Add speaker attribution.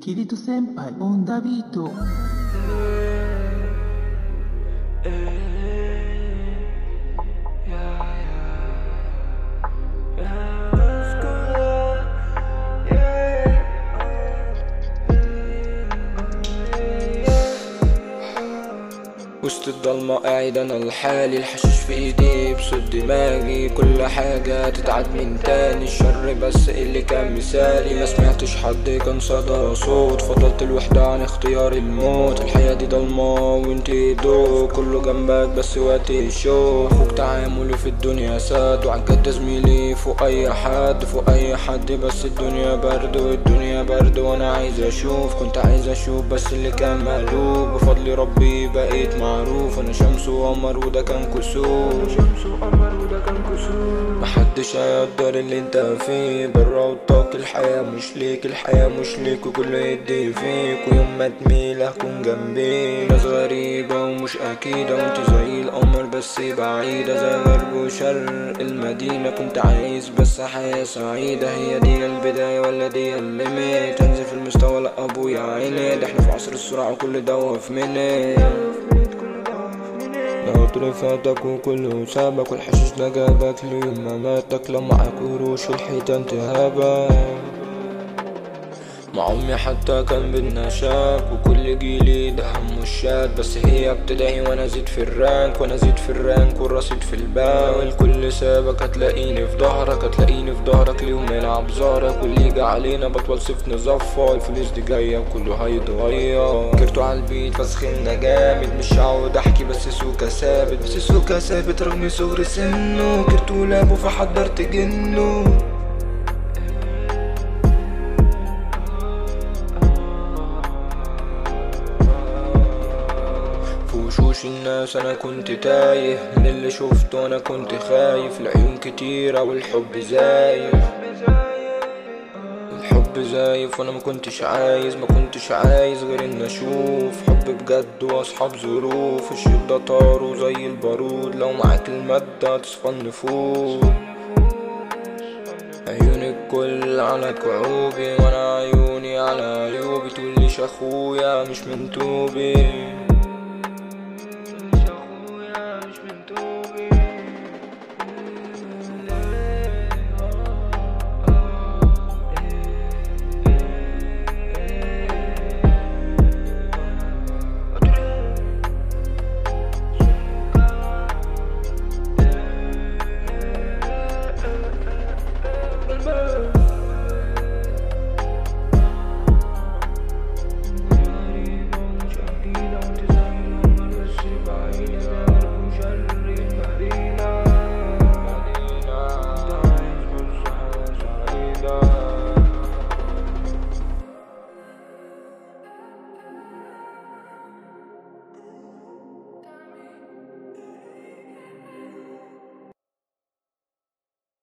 Speaker 1: キリト先輩オンダビート
Speaker 2: وسط الضلمة قاعد انا لحالي الحشيش في ايدي بصوت دماغي كل حاجة تتعد من تاني الشر بس اللي كان مثالي ما سمعتش حد كان صدى صوت فضلت الوحدة عن اختيار الموت الحياة دي ضلمة وانت ضوء كله جنبك بس وقت الشوق اخوك تعامله في الدنيا ساد وعجبت زميلي فوق اي حد فوق اي حد بس الدنيا برد والدنيا برد وانا عايز اشوف كنت عايز اشوف بس اللي كان مقلوب بفضل ربي بقيت معروف انا شمس وقمر وده كان كسوف شمس وقمر وده كان كسوف محدش هيقدر اللي انت فيه برا وطاق الحياة مش ليك الحياة مش ليك وكله يدي فيك ويوم ما تميل هكون جنبي ناس غريبة ومش أكيدة وانت زي القمر بس بعيدة زي غرب وشرق المدينة كنت عايز بس حياة سعيدة هي دي البداية ولا دي الليميت انزل في المستوى لا ابويا عيني ده احنا في عصر السرعة وكل ده واقف مني القطر فاتك وكله سابك والحشيش ده جابك ليوم ما ماتك لو معاك قروش الحيطان تهابك مع امي حتى كان بدنا شاك وكل جيلي ده هم الشات بس هي بتدعي وانا زيد في الرانك وانا زيد في الرانك والرصيد في الباك والكل سابك هتلاقيني في ظهرك هتلاقيني في ظهرك اليوم يلعب زارك واللي يجي علينا بطول سيف نزفر الفلوس دي جاية وكله هيتغير كرتو على البيت فسخنا جامد مش هقعد احكي بس سوكا ثابت بس سوكا ثابت رغم صغر سنه كرتو لابه فحضرت جنه في وشوش الناس انا كنت تايه من اللي شفته انا كنت خايف العيون كتيرة والحب زايف الحب زايف وانا ما كنتش عايز ما كنتش عايز غير ان اشوف حب بجد واصحاب ظروف الشدة طاروا زي البارود لو معاك المادة تصفى النفوس عيون الكل على كعوبي وانا عيوني على عيوبي تقوليش اخويا مش من توبي